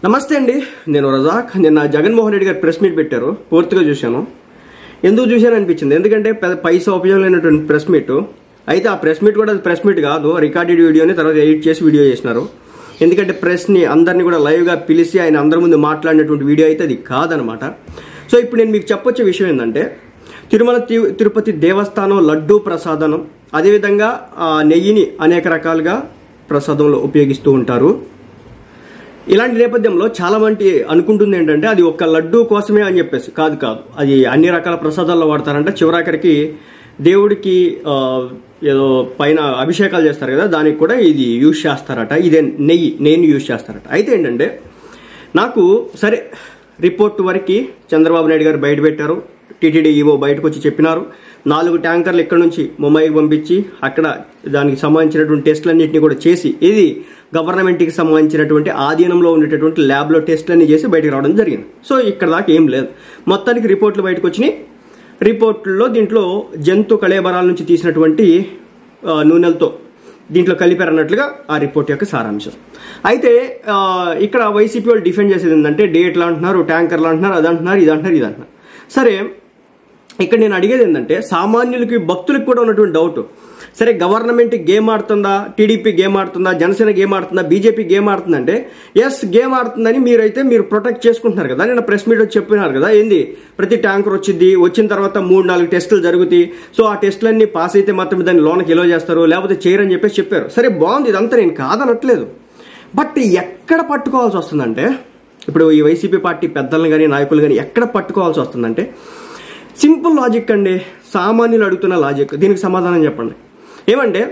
నమస్తే అండి నేను రజాక్ నిన్న జగన్మోహన్ రెడ్డి గారు ప్రెస్ మీట్ పెట్టారు పూర్తిగా చూశాను ఎందుకు చూశాను అనిపించింది ఎందుకంటే పెద్ద పైసా ఉపయోగం లేనటువంటి ప్రెస్ మీట్ అయితే ఆ ప్రెస్ మీట్ కూడా ప్రెస్ మీట్ కాదు రికార్డెడ్ వీడియోని తర్వాత ఎడిట్ చేసి వీడియో చేసినారు ఎందుకంటే ప్రెస్ని అందరినీ కూడా లైవ్గా పిలిచి ఆయన అందరి ముందు మాట్లాడినటువంటి వీడియో అయితే అది కాదనమాట సో ఇప్పుడు నేను మీకు చెప్పొచ్చే విషయం ఏంటంటే తిరుమల తి- తిరుపతి దేవస్థానం లడ్డూ ప్రసాదనం అదేవిధంగా ఆ నెయ్యిని అనేక రకాలుగా ప్రసాదంలో ఉపయోగిస్తూ ఉంటారు ఇలాంటి నేపథ్యంలో చాలా మంది అనుకుంటుంది ఏంటంటే అది ఒక్క లడ్డూ కోసమే అని చెప్పేసి కాదు కాదు అది అన్ని రకాల ప్రసాదాల్లో వాడతారంట చివరాఖరికి దేవుడికి ఆ, ఏదో పైన అభిషేకాలు చేస్తారు కదా దానికి కూడా ఇది యూజ్ చేస్తారట ఇదే నెయ్యి నెయ్యిని యూజ్ చేస్తారట అయితే ఏంటంటే నాకు సరే రిపోర్ట్ వరకు చంద్రబాబు నాయుడు గారు బయట పెట్టారు టీటీడీ ఈవో బయటకు వచ్చి చెప్పినారు నాలుగు ట్యాంకర్లు ఇక్కడ నుంచి ముంబైకి పంపించి అక్కడ దానికి సంబంధించినటువంటి టెస్టులన్నింటినీ కూడా చేసి ఇది గవర్నమెంట్కి సంబంధించినటువంటి ఆధీనంలో ఉండేటటువంటి ల్యాబ్లో టెస్టులన్నీ చేసి బయటకు రావడం జరిగింది సో ఇక్కడ దాకా ఏం లేదు మొత్తానికి రిపోర్ట్లు బయటకు వచ్చినాయి రిపోర్ట్లో దీంట్లో జంతు కళేబరాల నుంచి తీసినటువంటి ఆ, నూనెలతో దీంట్లో కలిపారన్నట్లుగా ఆ రిపోర్ట్ యొక్క సారాంశం అయితే ఆ, ఇక్కడ వైసీపీ వాళ్ళు డిఫెండ్ చేసేది ఏంటంటే డేట్లు అంటున్నారు ట్యాంకర్లు అంటున్నారు అది అంటున్నారు ఇది అంటున్నారు ఇది అంటున్నారు సరే ఇక్కడ నేను అడిగేది ఏంటంటే సామాన్యులకి భక్తులకు కూడా ఉన్నటువంటి డౌట్ సరే గవర్నమెంట్ గేమ్ ఆడుతుందా టీడీపీ గేమ్ ఆడుతుందా జనసేన గేమ్ ఆడుతుందా బీజేపీ గేమ్ ఆడుతుందంటే ఎస్ గేమ్ ఆడుతుందని మీరైతే మీరు ప్రొటెక్ట్ చేసుకుంటున్నారు కదా నేను ప్రెస్ మీట్ వచ్చి చెప్పినారు కదా ఏంది ప్రతి ట్యాంకర్ వచ్చింది వచ్చిన తర్వాత మూడు నాలుగు టెస్టులు జరుగుతాయి సో ఆ టెస్టులన్నీ పాస్ అయితే మాత్రమే దాన్ని లోనకి ఎలో చేస్తారు లేకపోతే చేయరని చెప్పేసి చెప్పారు సరే బాగుంది ఇదంతా నేను కాదనట్లేదు బట్ ఎక్కడ పట్టుకోవాల్సి వస్తుందంటే ఇప్పుడు ఈ వైసీపీ పార్టీ పెద్దలను కానీ నాయకులు కానీ ఎక్కడ పట్టుకోవాల్సి వస్తుందంటే సింపుల్ లాజిక్ అండి సామాన్యులు అడుగుతున్న లాజిక్ దీనికి సమాధానం చెప్పండి ఏమంటే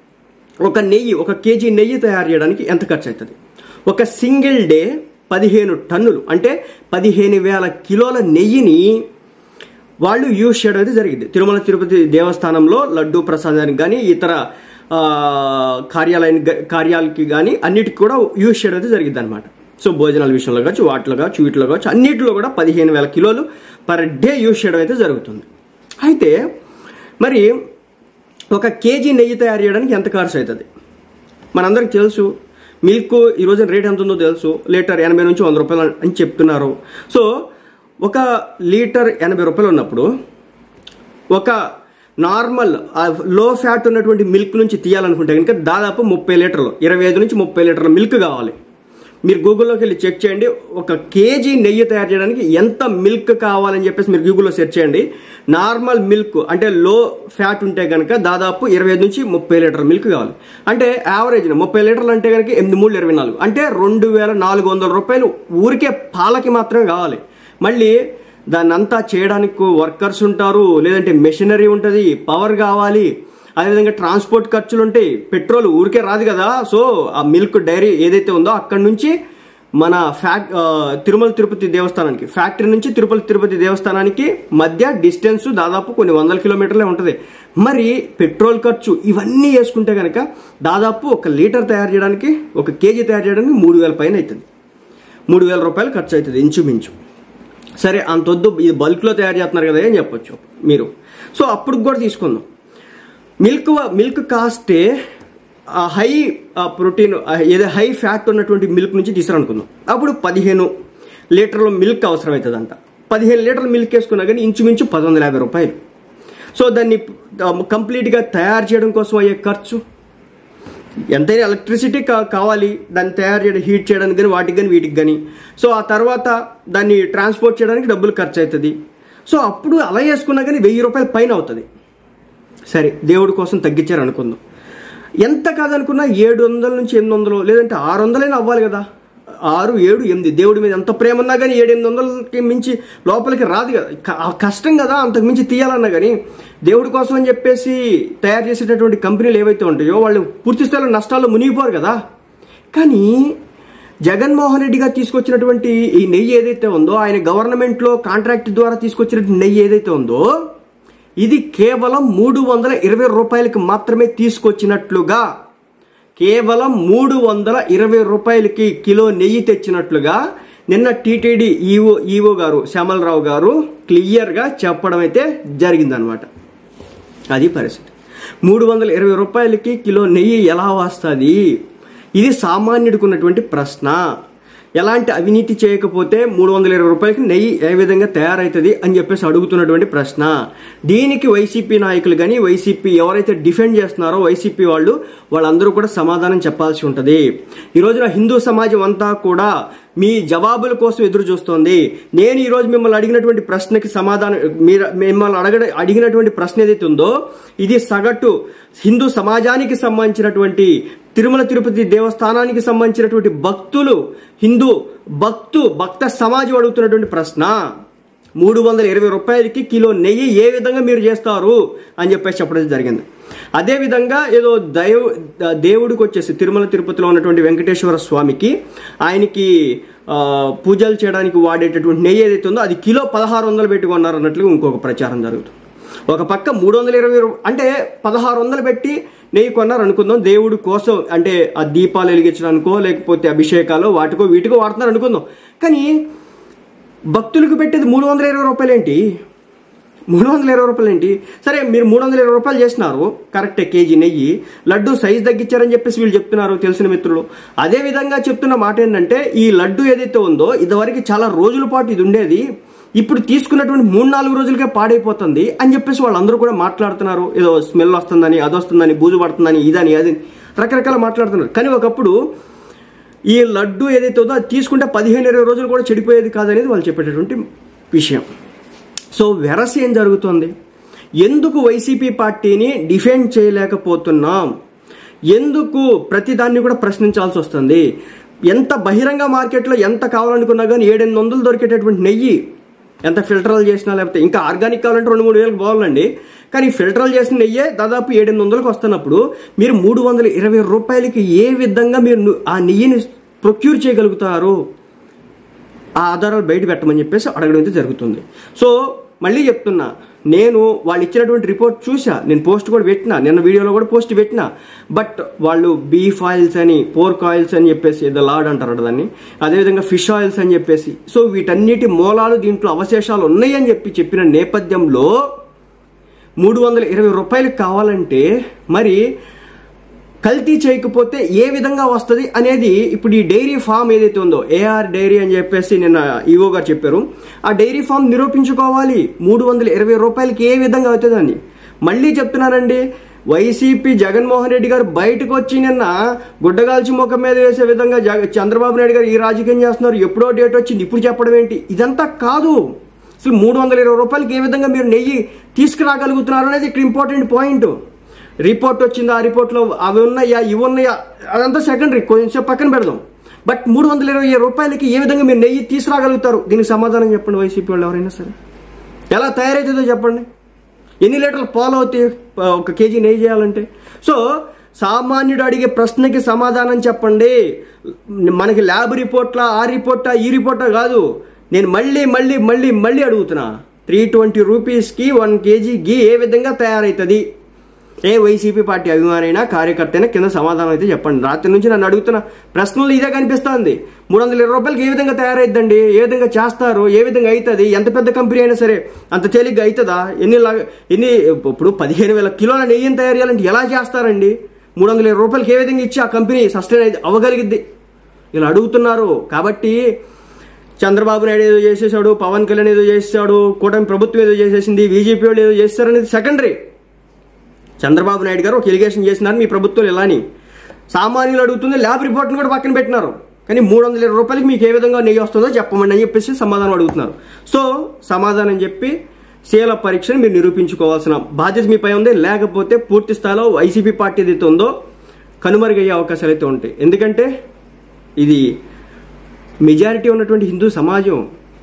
ఒక నెయ్యి ఒక కేజీ నెయ్యి తయారు చేయడానికి ఎంత ఖర్చు అవుతుంది ఒక సింగిల్ డే పదిహేను టన్నులు అంటే పదిహేను వేల కిలోల నెయ్యిని వాళ్ళు యూజ్ చేయడం అయితే జరిగింది తిరుమల తిరుపతి దేవస్థానంలో లడ్డూ ప్రసాదానికి కానీ ఇతర ఆ, కార్యాలయానికి గా- కార్యాలకి కానీ అన్నిటికి కూడా యూజ్ చేయడం అయితే జరిగింది అనమాట సో భోజనాల విషయంలో కావచ్చు వాటిలో కావచ్చు వీటిలో కావచ్చు అన్నిటిలో కూడా పదిహేను వేల కిలోలు పర్ డే యూజ్ చేయడం అయితే జరుగుతుంది అయితే మరి ఒక కేజీ నెయ్యి తయారు చేయడానికి ఎంత ఖర్చు అవుతుంది మనందరికి తెలుసు మిల్క్ ఈ రోజున రేట్ ఎంత ఉందో తెలుసు లీటర్ ఎనభై నుంచి వంద రూపాయలు అని చెప్తున్నారు సో ఒక లీటర్ ఎనభై రూపాయలు ఉన్నప్పుడు ఒక నార్మల్ లో ఫ్యాట్ ఉన్నటువంటి మిల్క్ నుంచి తీయాలనుకుంటే కనుక దాదాపు ముప్పై లీటర్లు ఇరవై ఐదు నుంచి ముప్పై లీటర్ల మిల్క్ కావాలి మీరు గూగుల్లోకి వెళ్ళి చెక్ చేయండి ఒక కేజీ నెయ్యి తయారు చేయడానికి ఎంత మిల్క్ కావాలని చెప్పేసి మీరు గూగుల్లో సెర్చ్ చేయండి నార్మల్ మిల్క్ అంటే లో ఫ్యాట్ ఉంటే కనుక దాదాపు ఇరవై ఐదు నుంచి ముప్పై లీటర్ మిల్క్ కావాలి అంటే యావరేజ్ ముప్పై లీటర్లు అంటే కనుక ఎనిమిది మూడు ఇరవై నాలుగు అంటే రెండు వేల నాలుగు వందల రూపాయలు ఊరికే పాలకి మాత్రమే కావాలి మళ్ళీ దాన్ని అంతా చేయడానికి వర్కర్స్ ఉంటారు లేదంటే మెషినరీ ఉంటుంది పవర్ కావాలి అదేవిధంగా ట్రాన్స్పోర్ట్ ఖర్చులు ఉంటాయి పెట్రోల్ ఊరికే రాదు కదా సో ఆ మిల్క్ డైరీ ఏదైతే ఉందో అక్కడ నుంచి మన ఫ్యాక్ ఆ, తిరుమల తిరుపతి దేవస్థానానికి ఫ్యాక్టరీ నుంచి తిరుపతి తిరుపతి దేవస్థానానికి మధ్య డిస్టెన్స్ దాదాపు కొన్ని వందల కిలోమీటర్లే ఉంటుంది మరి పెట్రోల్ ఖర్చు ఇవన్నీ వేసుకుంటే కనుక దాదాపు ఒక లీటర్ తయారు చేయడానికి ఒక కేజీ తయారు చేయడానికి మూడు వేల పైన అవుతుంది మూడు వేల రూపాయలు ఖర్చు అవుతుంది ఇంచుమించు సరే అంతొద్దు ఇది బల్క్లో తయారు చేస్తున్నారు కదా అని చెప్పొచ్చు మీరు సో అప్పుడు కూడా తీసుకుందాం మిల్క్ మిల్క్ కాస్టే ఆ హై ఆ ప్రోటీన్ ఆ ఏదో హై ఫ్యాట్ ఉన్నటువంటి మిల్క్ నుంచి తీసారనుకుందాం అప్పుడు పదిహేను లీటర్ల మిల్క్ అవసరం అవుతుందంట పదిహేను లీటర్ల మిల్క్ వేసుకున్నా కానీ ఇంచుమించు పది వందల యాభై రూపాయలు సో దాన్ని ఆ, కంప్లీట్గా తయారు చేయడం కోసం అయ్యే ఖర్చు ఎంతైనా ఎలక్ట్రిసిటీ కా కావాలి దాన్ని తయారు చేయడం హీట్ చేయడానికి కానీ వాటికి కానీ వీటికి కానీ సో ఆ తర్వాత దాన్ని ట్రాన్స్పోర్ట్ చేయడానికి డబ్బులు ఖర్చు అవుతుంది సో అప్పుడు అలా చేసుకున్నా కానీ వెయ్యి రూపాయల పైన అవుతుంది సరే దేవుడి కోసం తగ్గించారు అనుకుందాం ఎంత కాదనుకున్నా ఏడు వందల నుంచి ఎనిమిది వందలు లేదంటే ఆరు వందలైనా అవ్వాలి కదా ఆరు ఏడు ఎనిమిది దేవుడి మీద ఎంత ప్రేమ ఉన్నా కానీ ఏడు ఎనిమిది వందలకి మించి లోపలికి రాదు కదా క- ఆ కష్టం కదా అంతకు మించి తీయాలన్నా కానీ దేవుడి కోసం అని చెప్పేసి తయారు చేసేటటువంటి కంపెనీలు ఏవైతే ఉంటాయో వాళ్ళు పూర్తి స్థాయిలో నష్టాల్లో మునిగిపోరు కదా కానీ జగన్మోహన్ రెడ్డి గారు తీసుకొచ్చినటువంటి ఈ నెయ్యి ఏదైతే ఉందో ఆయన గవర్నమెంట్లో కాంట్రాక్ట్ ద్వారా తీసుకొచ్చినటువంటి నెయ్యి ఏదైతే ఉందో ఇది కేవలం మూడు వందల ఇరవై రూపాయలకి మాత్రమే తీసుకొచ్చినట్లుగా కేవలం మూడు వందల ఇరవై రూపాయలకి కిలో నెయ్యి తెచ్చినట్లుగా నిన్న టీటీడీ ఈఓ ఈఓ గారు శ్యామలరావు గారు క్లియర్గా చెప్పడం అయితే జరిగిందనమాట అది పరిస్థితి మూడు వందల ఇరవై రూపాయలకి కిలో నెయ్యి ఎలా వస్తుంది ఇది సామాన్యుడికి ఉన్నటువంటి ప్రశ్న ఎలాంటి అవినీతి చేయకపోతే మూడు వందల ఇరవై రూపాయలకి నెయ్యి ఏ విధంగా తయారవుతుంది అని చెప్పేసి అడుగుతున్నటువంటి ప్రశ్న దీనికి వైసీపీ నాయకులు కానీ వైసీపీ ఎవరైతే డిఫెండ్ చేస్తున్నారో వైసీపీ వాళ్ళు వాళ్ళందరూ కూడా సమాధానం చెప్పాల్సి ఉంటుంది ఈ రోజున హిందూ సమాజం అంతా కూడా మీ జవాబుల కోసం ఎదురు చూస్తోంది నేను ఈ రోజు మిమ్మల్ని అడిగినటువంటి ప్రశ్నకి సమాధానం మీరు మిమ్మల్ని అడగ అడిగినటువంటి ప్రశ్న ఏదైతే ఉందో ఇది సగటు హిందూ సమాజానికి సంబంధించినటువంటి తిరుమల తిరుపతి దేవస్థానానికి సంబంధించినటువంటి భక్తులు హిందూ భక్తు భక్త సమాజం అడుగుతున్నటువంటి ప్రశ్న మూడు వందల ఇరవై రూపాయలకి కిలో నెయ్యి ఏ విధంగా మీరు చేస్తారు అని చెప్పేసి చెప్పడం జరిగింది అదేవిధంగా ఏదో దైవ దేవుడికి వచ్చేసి తిరుమల తిరుపతిలో ఉన్నటువంటి వెంకటేశ్వర స్వామికి ఆయనకి ఆ, పూజలు చేయడానికి వాడేటటువంటి నెయ్యి ఏదైతే ఉందో అది కిలో పదహారు వందలు పెట్టి కొన్నారు అన్నట్లుగా ఇంకొక ప్రచారం జరుగుతుంది ఒక పక్క మూడు వందల ఇరవై రూ- అంటే పదహారు వందలు పెట్టి నెయ్యి కొన్నారు అనుకుందాం దేవుడి కోసం అంటే ఆ దీపాలు వెలిగించడానికో లేకపోతే అభిషేకాలు వాటికో వీటికో వాడుతున్నారు అనుకుందాం కానీ భక్తులకు పెట్టేది మూడు వందల ఇరవై రూపాయలు ఏంటి మూడు వందల ఇరవై రూపాయలు ఏంటి సరే మీరు మూడు వందల ఇరవై రూపాయలు చేసినారు కరెక్టే కేజీ నెయ్యి లడ్డు సైజ్ తగ్గించారని చెప్పేసి వీళ్ళు చెప్తున్నారు తెలిసిన మిత్రులు అదే విధంగా చెప్తున్న మాట ఏంటంటే ఈ లడ్డు ఏదైతే ఉందో ఇదివరకు చాలా రోజుల పాటు ఇది ఉండేది ఇప్పుడు తీసుకున్నటువంటి మూడు నాలుగు రోజులకే పాడైపోతుంది అని చెప్పేసి వాళ్ళందరూ కూడా మాట్లాడుతున్నారు ఏదో స్మెల్ వస్తుందని అది వస్తుందని బూజు పడుతుందని ఇదని అది రకరకాల మాట్లాడుతున్నారు కానీ ఒకప్పుడు ఈ లడ్డు ఏదైతే ఉందో అది తీసుకుంటే పదిహేను ఇరవై రోజులు కూడా చెడిపోయేది కాదనేది వాళ్ళు చెప్పేటటువంటి విషయం సో వెరస్ ఏం జరుగుతుంది ఎందుకు వైసీపీ పార్టీని డిఫెండ్ చేయలేకపోతున్నాం ఎందుకు ప్రతిదాన్ని కూడా ప్రశ్నించాల్సి వస్తుంది ఎంత బహిరంగ మార్కెట్లో ఎంత కావాలనుకున్నా కానీ ఏడెనిమిది వందలు దొరికేటటువంటి నెయ్యి ఎంత ఫిల్టర్లు చేసినా లేకపోతే ఇంకా ఆర్గానిక్ కావాలంటే రెండు మూడు వేలకు బాగుందండి కానీ ఫిల్టర్లు చేసిన నెయ్యే దాదాపు ఏడెనిమిది వందలకు వస్తున్నప్పుడు మీరు మూడు వందల ఇరవై రూపాయలకి ఏ విధంగా మీరు ను- ఆ నెయ్యిని ప్రొక్యూర్ చేయగలుగుతారు ఆ ఆధారాలు బయట పెట్టమని చెప్పేసి అడగడం అయితే జరుగుతుంది సో మళ్ళీ చెప్తున్నా నేను వాళ్ళు ఇచ్చినటువంటి రిపోర్ట్ చూసా నేను పోస్ట్ కూడా పెట్టినా నిన్న వీడియోలో కూడా పోస్ట్ పెట్టినా బట్ వాళ్ళు బీఫ్ ఆయిల్స్ అని పోర్క్ ఆయిల్స్ అని చెప్పేసి ఏదో లాడ్ అంటారు దాన్ని అదేవిధంగా ఫిష్ ఆయిల్స్ అని చెప్పేసి సో వీటన్నిటి మూలాలు దీంట్లో అవశేషాలు ఉన్నాయని చెప్పి చెప్పిన నేపథ్యంలో మూడు వందల ఇరవై రూపాయలు కావాలంటే మరి కల్తీ చేయకపోతే ఏ విధంగా వస్తుంది అనేది ఇప్పుడు ఈ డైరీ ఫామ్ ఏదైతే ఉందో ఏఆర్ డైరీ అని చెప్పేసి నిన్న ఈవో గారు చెప్పారు ఆ డైరీ ఫామ్ నిరూపించుకోవాలి మూడు వందల ఇరవై రూపాయలకి ఏ విధంగా అవుతుందని మళ్ళీ చెప్తున్నానండి వైసీపీ జగన్మోహన్ రెడ్డి గారు బయటకు వచ్చి నిన్న గుడ్డగాల్చి ముఖం మీద వేసే విధంగా జగ చంద్రబాబు నాయుడు గారు ఈ రాజకీయం చేస్తున్నారు ఎప్పుడో డేట్ వచ్చింది ఇప్పుడు చెప్పడం ఏంటి ఇదంతా కాదు అసలు మూడు వందల ఇరవై రూపాయలకి ఏ విధంగా మీరు నెయ్యి తీసుకురాగలుగుతున్నారు అనేది ఇక్కడ ఇంపార్టెంట్ పాయింట్ రిపోర్ట్ వచ్చింది ఆ రిపోర్ట్లో అవి ఉన్నాయా ఇవి ఉన్నాయా అదంతా సెకండరీ కొంచెం పక్కన పెడదాం బట్ మూడు వందల ఇరవై రూపాయలకి ఏ విధంగా మీరు నెయ్యి తీసుకురాగలుగుతారు దీనికి సమాధానం చెప్పండి వైసీపీ వాళ్ళు ఎవరైనా సరే ఎలా తయారవుతుందో చెప్పండి ఎన్ని లీటర్లు పాలు అవుతాయి ప- ఒక కేజీ నెయ్యి చేయాలంటే సో సామాన్యుడు అడిగే ప్రశ్నకి సమాధానం చెప్పండి మనకి ల్యాబ్ రిపోర్ట్లా ఆ రిపోర్టా ఈ రిపోర్టా కాదు నేను మళ్ళీ మళ్ళీ మళ్ళీ మళ్ళీ అడుగుతున్నా త్రీ ట్వంటీ రూపీస్కి వన్ కేజీ గీ ఏ విధంగా తయారవుతుంది ఏ వైసీపీ పార్టీ అభిమానైనా కార్యకర్త అయినా కింద సమాధానం అయితే చెప్పండి రాత్రి నుంచి నన్ను అడుగుతున్న ప్రశ్నలు ఇదే కనిపిస్తుంది మూడు వందల ఇరవై రూపాయలకి ఏ విధంగా తయారైద్దండి ఏ విధంగా చేస్తారు ఏ విధంగా అవుతుంది ఎంత పెద్ద కంపెనీ అయినా సరే అంత తేలిగ్గా అవుతుందా ఎన్ని లా- ఎన్ని ఇప్పుడు పదిహేను వేల కిలోల నెయ్యిని తయారు చేయాలంటే ఎలా చేస్తారండి మూడు వందల ఇరవై రూపాయలకి ఏ విధంగా ఇచ్చి ఆ కంపెనీ సస్టైన్ అయితే అవ్వగలిగిద్ది ఇలా అడుగుతున్నారు కాబట్టి చంద్రబాబు నాయుడు ఏదో చేసేసాడు పవన్ కళ్యాణ్ ఏదో చేసేసాడు కూటమి ప్రభుత్వం ఏదో చేసేసింది బీజేపీ వాళ్ళు ఏదో చేస్తారనేది సెకండరీ చంద్రబాబు నాయుడు గారు ఒక ఎలిగేషన్ చేసినారు మీ ప్రభుత్వం ఇలా అని సామాన్యులు అడుగుతుంది ల్యాబ్ రిపోర్ట్ని కూడా పక్కన పెట్టినారు కానీ మూడు వందల ఇరవై రూపాయలకి మీకు ఏ విధంగా నెయ్యి వస్తుందో చెప్పమండి అని చెప్పేసి సమాధానం అడుగుతున్నారు సో సమాధానం చెప్పి శీల పరీక్షను మీరు నిరూపించుకోవాల్సిన బాధ్యత మీపై ఉంది లేకపోతే పూర్తి స్థాయిలో వైసీపీ పార్టీ ఏదైతే ఉందో కనుమరుగయ్యే అవకాశాలు అయితే ఉంటాయి ఎందుకంటే ఇది మెజారిటీ ఉన్నటువంటి హిందూ సమాజం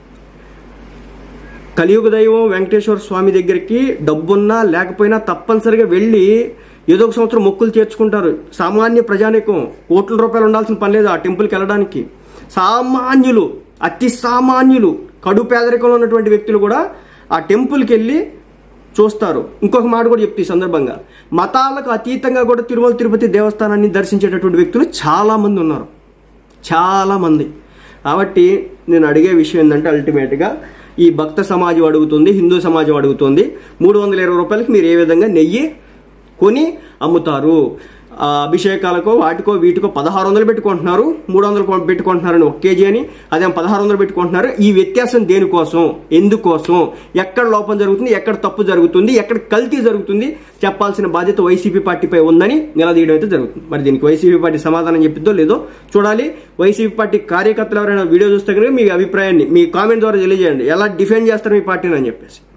కలియుగ దైవం వెంకటేశ్వర స్వామి దగ్గరికి డబ్బున్నా లేకపోయినా తప్పనిసరిగా వెళ్ళి ఏదో ఒక సంవత్సరం మొక్కులు తీర్చుకుంటారు సామాన్య ప్రజానికం కోట్ల రూపాయలు ఉండాల్సిన పని లేదు ఆ టెంపుల్కి వెళ్ళడానికి సామాన్యులు అతి సామాన్యులు కడు పేదరికంలో ఉన్నటువంటి వ్యక్తులు కూడా ఆ టెంపుల్కి వెళ్ళి చూస్తారు ఇంకొక మాట కూడా చెప్తే ఈ సందర్భంగా మతాలకు అతీతంగా కూడా తిరుమల తిరుపతి దేవస్థానాన్ని దర్శించేటటువంటి వ్యక్తులు చాలా మంది ఉన్నారు చాలా మంది కాబట్టి నేను అడిగే విషయం ఏంటంటే అల్టిమేట్గా ఈ భక్త సమాజం అడుగుతుంది హిందూ సమాజం అడుగుతుంది మూడు వందల ఇరవై రూపాయలకి మీరు ఏ విధంగా నెయ్యి కొని అమ్ముతారు ఆ, అభిషేకాలకో వాటికో వీటికో పదహారు వందలు పెట్టుకుంటున్నారు మూడు వందలు కొ- పెట్టుకుంటున్నారని ఒక కేజీ అని అదేం పదహారు వందలు పెట్టుకుంటున్నారు ఈ వ్యత్యాసం దేనికోసం ఎందుకోసం ఎక్కడ లోపం జరుగుతుంది ఎక్కడ తప్పు జరుగుతుంది ఎక్కడ కల్తీ జరుగుతుంది చెప్పాల్సిన బాధ్యత వైసీపీ పార్టీపై ఉందని నిలదీయడం అయితే జరుగుతుంది మరి దీనికి వైసీపీ పార్టీ సమాధానం చెప్పిద్దో లేదో చూడాలి వైసీపీ పార్టీ కార్యకర్తలు ఎవరైనా వీడియో చూస్తే కనుక మీ అభిప్రాయాన్ని మీ కామెంట్ ద్వారా తెలియజేయండి ఎలా డిఫెండ్ చేస్తారు మీ పార్టీని అని చెప్పేసి